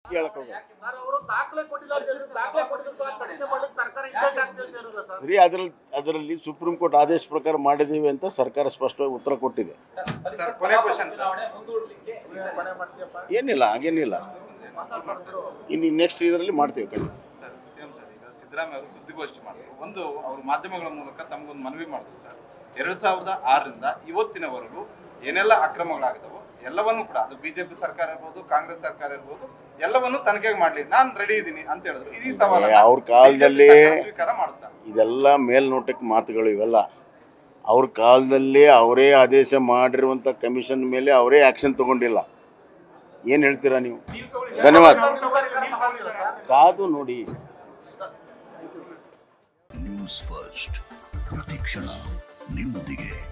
ಹೇಳಕ್ ಹೋಗಲ್ಲ ಸರ್ ಅವರು ದಾಖಲೆ ಕೊಟ್ಟಿಲ್ಲ ಅಂತ ಹೇಳಿದ್ರು ದಾಖಲೆ ಕೊಟ್ಟಿದ್ರು ಸರ್ ತನಿಖೆ ಮಾಡ್ಲಿಕ್ಕೆ ಸರ್ಕಾರ ಇದ್ದಂಗೆ ಆಗ್ತದೆ ಅಂತ ಹೇಳಿದ್ರು ಸರ್ ರೀ ಅದರಲ್ಲಿ ಅದರಲ್ಲಿ ಸುಪ್ರೀಂ ಕೋರ್ಟ್ ಆದೇಶ ಪ್ರಕಾರ ಮಾಡಿದ್ದೀವಿ ಅಂತ ಸರ್ಕಾರ ಸ್ಪಷ್ಟವಾಗಿ ಉತ್ತರ ಕೊಟ್ಟಿದೆ ಸರ್ ಕೊನೆ ಕ್ವಶನ್ ಸರ್ ಕೊನೆ ಮಾಡ್ತೀಯಪ್ಪ ಏನಿಲ್ಲ ಹಾಗೇನಿಲ್ಲ ಇನ್ನು ನೆಕ್ಸ್ಟ್ ಇದರಲ್ಲಿ ಮಾಡ್ತೀವಿ ಖಂಡಿತ ಸರ್ ಸಿಎಂ ಸರ್ ಈಗ ಸಿದ್ದರಾಮಯ್ಯ ಅವರು ಸುದ್ದಿಗೋಷ್ಠಿ ಮಾಡಿದ್ರು ಒಂದು ಅವರು ಮಾಧ್ಯಮಗಳ ಮೂಲಕ ತಮಗೊಂದು ಮನವಿ ಮಾಡಿದ್ರು ಸರ್ ಎರಡ್ ಸಾವಿರದ ಆರರಿಂದ ಇವತ್ತಿನವರೆಗೂ ಏನೆಲ್ಲ ಅಕ್ರಮಗಳಾಗಿದವೋ ಎಲ್ಲವನ್ನೂ ಕೂಡ ಅದು ಬಿಜೆಪಿ ಸರ್ಕಾರ ಇರ್ಬೋದು ಕಾಂಗ್ರೆಸ್ ಸರ್ಕಾರ ಇರ್ಬೋದು ಎಲ್ಲವನ್ನೂ ತನಿಖೆ ಮಾಡ್ಲಿ ನಾನು ರೆಡಿ ಇದ್ದೀನಿ ಅಂತ ಹೇಳಿದ್ರು ಈ ಸವಾಲ ಏ, ಅವ್ರ ಕಾಲದಲ್ಲಿ ಸ್ವೀಕಾರ ಮಾಡುತ್ತಾ ಇದೆಲ್ಲ ಮೇಲ್ನೋಟಕ್ಕೆ ಮಾತುಗಳು ಇವೆಲ್ಲ ಅವ್ರ ಕಾಲದಲ್ಲಿ ಅವರೇ ಆದೇಶ ಮಾಡಿರುವಂಥ ಕಮಿಷನ್ ಮೇಲೆ ಅವರೇ ಆ್ಯಕ್ಷನ್ ತಗೊಂಡಿಲ್ಲ ಏನು ಹೇಳ್ತೀರಾ ನೀವು ಧನ್ಯವಾದ ಕಾದು ನೋಡಿ ನ್ಯೂಸ್ ಫಸ್ಟ್ ಪ್ರತಿಕ್ಷಣ ನಿಮ್ಮೊಂದಿಗೆ